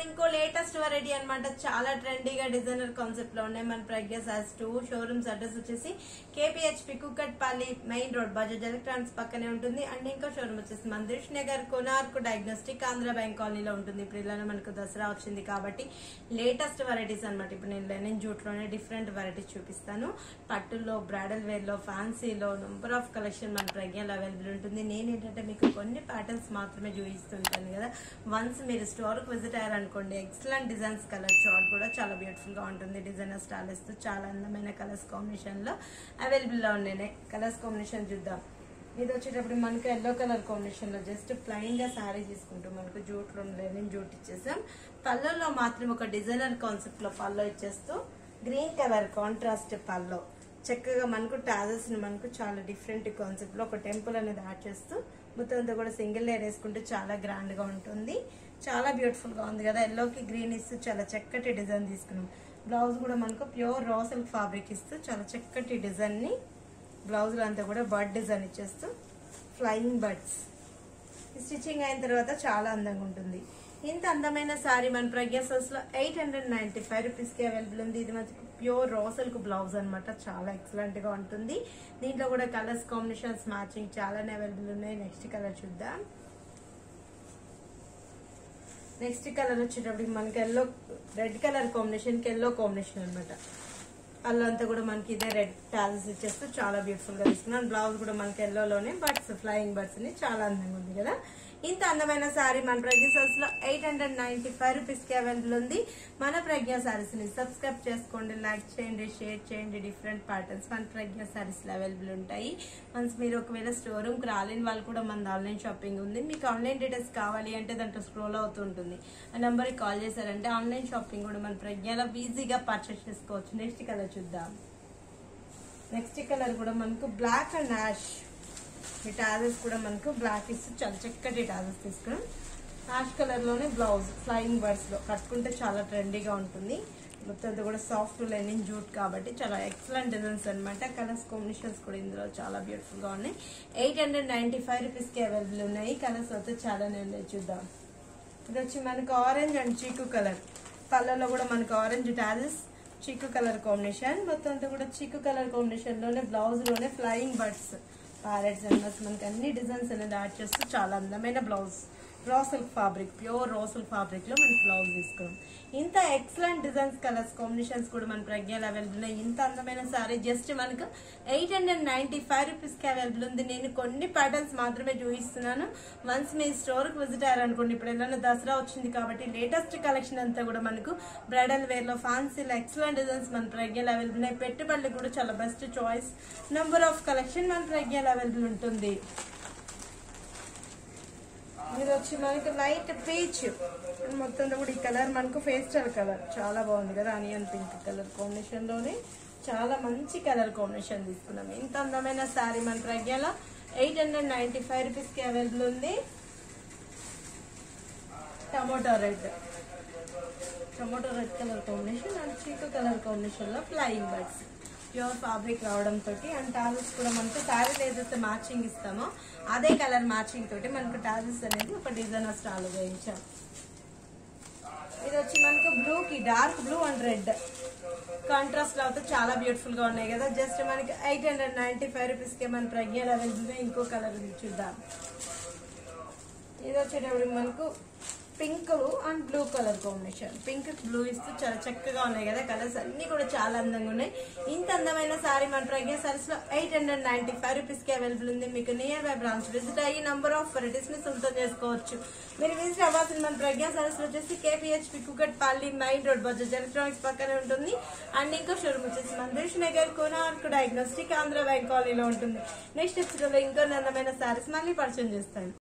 ఇవాళ ఇంకో latest variety అన్నమాట చాలా ట్రెండీగా డిజైనర్ కాన్సెప్ట్ లో ఉన్నాయి మన ప్రజ్ఞ సాస్ టూ షోరూమ్స్ అడ్రస్ వచ్చేసి KPHB Kukatpally main road Bajaj electronics పక్కనే ఉంటుంది అండ్ ఇంకో షోరూమ్ వచ్చేసి మందిష్ నగర్ కొనార్క్ డయాగ్నోస్టిక్ ఆంధ్ర బ్యాంక్ కాలనీలో ఉంటుంది ఇప్పుడు ఇలానే మనకు దసరా వచ్చింది కాబట్టి లేటెస్ట్ వెరైటీస్ అన్నమాట ఇప్పుడు నేను లెనిన్ జూట్ లోనే డిఫరెంట్ వెరైటీస్ చూపిస్తాను పట్టుల్లో బ్రాడల్ వేర్ లో ఫ్యాన్సీలో నెంబర్ ఆఫ్ కలెక్షన్ మన ప్రజ్ఞలో అవైలబుల్ ఉంటుంది నేను ఏంటంటే మీకు కొన్ని ప్యాటర్న్స్ మాత్రమే చూపిస్తుంటాను కదా వన్స్ మీరు స్టోర్ కి విజిట్ అయ్యారనుకోండి ఎక్సలెంట్ డిజైన్స్ కలర్ చార్ట్ కూడా చాలా బ్యూటిఫుల్ గా ఉంటుంది డిజైనర్ స్టైలిస్ట్ తో చాలా అందమైన కలర్స్ కాంబినేషన్ లో అవైలబుల్ లో ఉన్నాయి కలర్స్ కాంబినేషన్ చూద్దాం ఇది వచ్చేటప్పుడు మనకు ఎల్లో కలర్ కాంబినేషన్ లో జస్ట్ ప్లెయిన్ గా శారీ తీసుకుంటూ మనకు జూట్ లో లెనిన్ జూట్ ఇచ్చేసాం పళ్ళల్లో మాత్రం ఒక డిజైనర్ కాన్సెప్ట్ లో పల్లో ఇచ్చేస్తూ గ్రీన్ కలర్ కాంట్రాస్ట్ పల్లో చక్కగా మనకు టాజెస్ ని మనకు చాలా డిఫరెంట్ కాన్సెప్ట్ లో ఒక టెంపుల్ అనేది యాడ్ చేస్తూ మొత్తం అంతా కూడా సింగిల్ లేయర్ వేసుకుంటే చాలా గ్రాండ్ గా ఉంటుంది చాలా బ్యూటిఫుల్ గా ఉంది కదా ఎల్లోకి గ్రీన్ ఇస్తూ చాలా చక్కటి డిజైన్ తీసుకున్నాం బ్లౌజ్ కూడా మనకు ప్యూర్ రా సిల్క్ ఫ్యాబ్రిక్ ఇస్తూ చాలా చక్కటి డిజైన్ ని బ్లౌజ్ అంతా కూడా బర్డ్ డిజైన్ ఇచ్చేస్తూ ఫ్లయింగ్ బర్డ్స్ స్టిచ్చింగ్ అయిన తర్వాత చాలా అందంగా ఉంటుంది ఇంత అందమైన సారీ మన ప్రజ్ఞాసల్స్ లో eight hundred ninety five rupees కి అవైలబుల్ ఉంది ఇది మనకి ప్యూర్ రోసల్క్ బ్లౌజ్ అన్నమాట చాలా ఎక్సలెంట్ గా ఉంటుంది దీంట్లో కూడా కలర్స్ కాంబినేషన్స్ మ్యాచింగ్ చాలానే అవైలబుల్ ఉన్నాయి నెక్స్ట్ కలర్ చూద్దాం నెక్స్ట్ కలర్ వచ్చేటప్పటికి మనకి ఎల్లో రెడ్ కలర్ కాంబినేషన్ కి ఎల్లో కాంబినేషన్ అనమాట అల్లంతా కూడా మనకి ఇదే రెడ్ టాజెస్ ఇచ్చేస్తూ చాలా బ్యూటిఫుల్ గా తీసుకున్నాను బ్లౌజ్ కూడా మనకి ఎల్లోలోనే బర్డ్స్ ఫ్లయింగ్ బర్డ్స్ ని చాలా అందంగా ఉంది కదా ఇంత అందమైన సారీ మన ప్రజ్ఞ సారీస్ లో eight hundred ninety five rupees కి అవైలబుల్ ఉంది మన ప్రజ్ఞ సారీస్ ని సబ్స్క్రైబ్ చేసుకోండి లైక్ చేయండి షేర్ చేయండి డిఫరెంట్ ప్యాటర్న్స్ మన ప్రజ్ఞ సారీస్ లో అవైలబుల్ ఉంటాయి వన్స్ మీరు ఒకవేళ స్టోర్ రూమ్ కి రాలేని వాళ్ళు కూడా మన ఆన్లైన్ షాపింగ్ ఉంది మీకు ఆన్లైన్ డీటెయిల్స్ కావాలి అంటే దాంట్లో స్క్రోల్ అవుతుంటుంది ఆ నెంబర్ కి కాల్ చేశారంటే ఆన్లైన్ షాపింగ్ కూడా మన ప్రజ్ఞలో ఈజీగా పర్చేస్ చేసుకోవచ్చు నెక్స్ట్ కలర్ చూద్దాం నెక్స్ట్ కలర్ కూడా మనకు బ్లాక్ అండ్ యాష్ ఈ టాజెస్ కూడా మనకు బ్లాక్ ఇస్తూ చాలా చక్కటి టాజెస్ తీసుకున్నాం యాష్ కలర్ లోనే బ్లౌజ్ ఫ్లయింగ్ బర్డ్స్ లో కట్టుకుంటే చాలా ట్రెండీగా ఉంటుంది మొత్తం అంతా కూడా సాఫ్ట్ లెనిన్ జూట్ కాబట్టి చాలా ఎక్సలెంట్ డిజైన్స్ అనమాట కలర్స్ కాంబినేషన్స్ కూడా ఇందులో చాలా బ్యూటిఫుల్ గా ఉన్నాయి eight hundred ninety five rupees కి అవైలబుల్ ఉన్నాయి కలర్స్ అయితే చాలానే ఉన్నాయి చూద్దాం ఇది వచ్చి మనకు ఆరెంజ్ అండ్ చీకు కలర్ పళ్ళలో కూడా మనకు ఆరెంజ్ టాజెస్ చీకు కలర్ కాంబినేషన్ మొత్తం అంతా కూడా చీకు కలర్ కాంబినేషన్ లోనే బ్లౌజ్ లోనే ఫ్లయింగ్ బర్డ్స్ ప్యారెట్స్ అండ్ మనకి అన్ని డిజైన్స్ అనేది యాడ్ చేస్తూ చాలా అందమైన blouse raw silk fabric pure raw silk fabric లో మనకి బ్లౌజ్ తీసుకున్నాం ఇంత ఎక్సలెంట్ డిజైన్స్ కలర్స్ కాంబినేషన్స్ కూడా మన ప్రజ్ఞలు అవైలబుల్ ఉన్నాయి ఇంత అందమైన సారీ జస్ట్ మనకు eight hundred ninety five rupees కి అవైలబుల్ ఉంది నేను కొన్ని ప్యాటర్న్స్ మాత్రమే చూపిస్తున్నాను వన్స్ మీ స్టోర్ కి విజిట్ అయ్యారనుకోండి ఇప్పుడు ఏదైనా దసరా వచ్చింది కాబట్టి లేటెస్ట్ కలెక్షన్ అంతా కూడా మనకు బ్రైడల్ వేర్ లో ఫ్యాన్సీలో ఎక్సలెంట్ డిజైన్స్ మన ప్రజ్ఞలు అవైలబుల్ ఉన్నాయి పెట్టుబడులు కూడా చాలా best choice number of collection మన ప్రజ్ఞలు అవైలబుల్ ఉంటుంది ఇది వచ్చి మనకి లైట్ పీచ్ మొత్తం కూడా ఈ కలర్ మనకు ఫేస్టల్ కలర్ చాలా బాగుంది కదా అనియన్ పింక్ కలర్ కాంబినేషన్ లోనే చాలా మంచి కలర్ కాంబినేషన్ తీసుకున్నాం ఇంత అందమైన శారీ మన ప్రజ్ఞలో eight hundred ninety five rupees కి అవైలబుల్ ఉంది tomato red tomato red colour combination and చీకు కలర్ కాంబినేషన్ లో ఫ్లయింగ్ బర్డ్స్ ప్యూర్ ఫ్యాబ్రిక్ రావడంతో అండ్ టాజెస్ కూడా మనకు శారీ ఏదైతే మ్యాచింగ్ ఇస్తామో అదే కలర్ మ్యాచింగ్ తోటి మనకు టాజెస్ అనేది ఒక డిజైనర్ స్టాల్ వేయించాం ఇది వచ్చి మనకు బ్లూ కి dark blue and red contrast లో అయితే చాలా బ్యూటిఫుల్ గా ఉన్నాయి కదా జస్ట్ మనకి eight hundred ninety five rupees కి మన ప్రజ్ఞలు అవైలబుల్ ఇంకో కలర్ చూద్దాం ఇది వచ్చేటప్పుడు మనకు pink and blue colour combination pink blue ఇస్తూ చాలా చక్కగా ఉన్నాయి కదా కలర్స్ అన్ని కూడా చాలా అందంగా ఉన్నాయి ఇంత అందమైన సారీ మన ప్రజ్ఞ సారీస్ లో eight hundred ninety five rupees కి అవైలబుల్ ఉంది మీకు నియర్ బై బ్రాంచ్ విజిట్ అయ్యి నంబర్ ఆఫ్ వెరైటీస్ ని సొంతం చేసుకోవచ్చు మీరు విజిట్ అవ్వాల్సిన మన ప్రజ్ఞ సారీస్ లో వచ్చేసి KPHB Kukatpally main road Bajaj electronics పక్కనే ఉంటుంది అండ్ ఇంకో షోరూమ్ వచ్చేసి మందేష్ నగర్ కోనార్క్ డయాగ్నోస్టిక్ ఆంధ్ర బ్యాంక్ కాలనీలో ఉంటుంది నెక్స్ట్ ఎపిసోడ్ లో ఇంకో అందమైన సారీస్ మళ్ళీ పరిచయం చేస్తాను